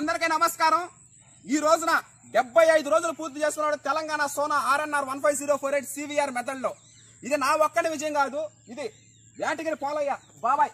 అందరికీ నమస్కారం ఈ రోజున డెబ్బై ఐదు రోజులు పూర్తి చేసుకున్నాడు Telangana Sona RNR one five zero four eight CVR method లో ఇది నా ఒక్కడి విజయం కాదు ఇది వేటగిరి పోలయ్య బాబాయ్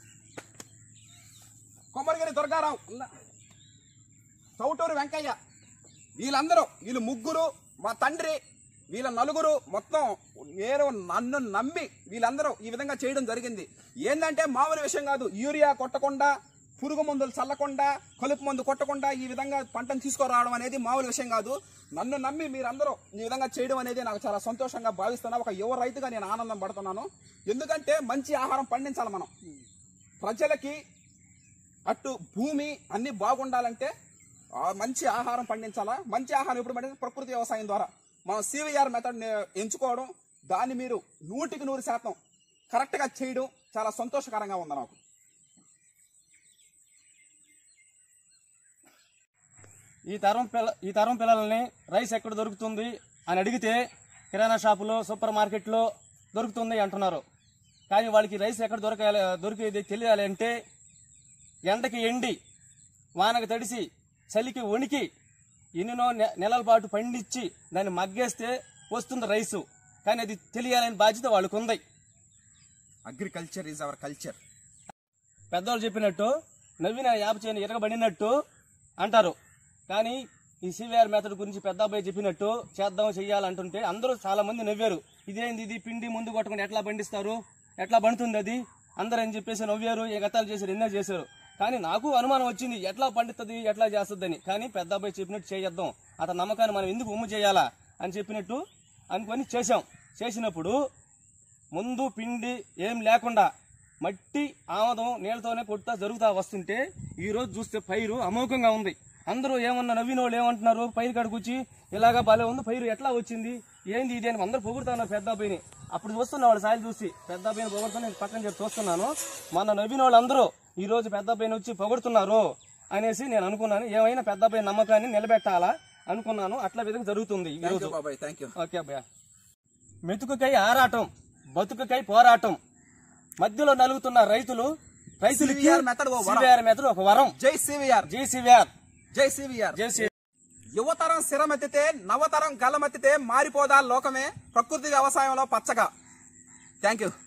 కొమ్మరిగిరి దుర్గారావు ఉన్న- చౌటూరు వెంకయ్య వీళ్ళందరూ వీళ్ళు ముగ్గురు మా తండ్రి వీళ్ళ నలుగురు మొత్తం నేను నన్ను నమ్మి వీళ్ళందరూ ఈ విధంగా చేయడం జరిగింది ఏంటంటే మామూలు విషయం కాదు యూరియా కొట్టకుండా పురుగు మందులు చల్లకుండా కలుపు మందు కొట్టకుండా ఈ విధంగా పంటను తీసుకురావడం అనేది మామూలు విషయం కాదు నన్ను నమ్మి మీరందరూ ఈ విధంగా చేయడం అనేది నాకు చాలా సంతోషంగా భావిస్తున్నా ఒక యువ రైతుగా నేను ఆనందం పడుతున్నాను ఎందుకంటే మంచి ఆహారం పండించాలి మనం ప్రజలకి అటు భూమి అన్ని బాగుండాలంటే ఆ మంచి ఆహారం పండించాలా మంచి ఆహారం ఎప్పుడు పండించాలి ప్రకృతి వ్యవసాయం ద్వారా మనం సివిఆర్ మెథడ్ ఎంచుకోవడం దాన్ని మీరు నూటికి నూరు శాతం కరెక్ట్గా చేయడం చాలా సంతోషకరంగా ఉంది నాకు ఈ తరం పిల్ల ఈ తరం పిల్లల్ని రైస్ ఎక్కడ దొరుకుతుంది అని అడిగితే కిరాణా షాపులో సూపర్ మార్కెట్లో దొరుకుతుంది అంటున్నారు కానీ వాళ్ళకి రైస్ ఎక్కడ దొరకాలి దొరికేది తెలియాలి అంటే ఎండకి ఎండి వానకు తడిసి చలికి వణికి ఎన్నెన్నో నె- నెలల పాటు పండించి దాన్ని మగ్గేస్తే వస్తుంది రైసు కానీ అది తెలియాలని బాధ్యత వాళ్ళకు ఉంది అగ్రికల్చర్ ఈజ్ అవర్ కల్చర్ పెద్దవాళ్ళు చెప్పినట్టు నవ్విన యాప చేయని ఎరగబడినట్టు అంటారు కానీ ఈ సివిఆర్ మెథడ్ గురించి పెద్ద అబ్బాయి చెప్పినట్టు చేద్దాం చెయ్యాలంటుంటే అందరూ చాలా మంది నవ్వారు ఇదేంది ఇది పిండి ముందు కొట్టకుండా ఎట్లా పండిస్తారు ఎట్లా పండుతుంది అది అందరూ అని చెప్పేసి నవ్వారు ఏ గతాలు చేశారు ఎన్నో చేశారు కానీ నాకు అనుమానం వచ్చింది ఎట్లా పండుతుంది ఎట్లా చేస్తుందని కానీ పెద్ద అబ్బాయి చెప్పినట్టు చేద్దాం అతని నమ్మకాన్ని మనం ఎందుకు ఉమ్ము చేయాలా అని చెప్పినట్టు అనుకొని చేశాం చేసినప్పుడు ముందు పిండి ఏం లేకుండా మట్టి ఆమదం నీళ్ళతోనే కొట్టుతా జరుగుతా వస్తుంటే ఈ రోజు చూస్తే పైరు అమోఘంగా ఉంది అందరూ ఏమన్నా నవ్విన వాళ్ళు ఏమంటున్నారు పైరు కాడ కూర్చి ఇలాగా భలే ఉంది పైరు ఎట్లా వచ్చింది ఏంది ఇది అని అందరూ పొగుడుతున్నారు పెద్ద అబ్బాయిని అప్పుడు చూస్తున్నా వాళ్ళు సాయిలు చూసి పెద్ద అబ్బాయిని పొగుడుతూ నేను పక్కన చెప్పి చూస్తున్నాను మన నవ్విన వాళ్ళందరూ ఈ రోజు పెద్ద అబ్బాయిని వచ్చి పొగుడుతున్నారు అనేసి నేను అనుకున్నాను ఏమైనా పెద్ద అబ్బాయి నమ్మకాన్ని నిలబెట్టాలా అనుకున్నాను అట్లా విధంగా జరుగుతుంది ఈ థ్యాంక్ రోజు యూ బాబాయ్ థ్యాంక్ యూ ఓకే అబ్బా మెతుకుకై ఆరాటం బతుకుకై పోరాటం మధ్యలో నలుగుతున్న రైతులు రైతులకి CVR method ఓ వరం. CVR method ఒక వరం జై సివిఆర్ జై సివిఆర్ జై సివిఆర్ జై సి యువతరం స్థిరమెత్తితే నవతరం గలమెత్తితే మారిపోదా లోకమే ప్రకృతి వ్యవసాయంలో పచ్చగా థ్యాంక్ యూ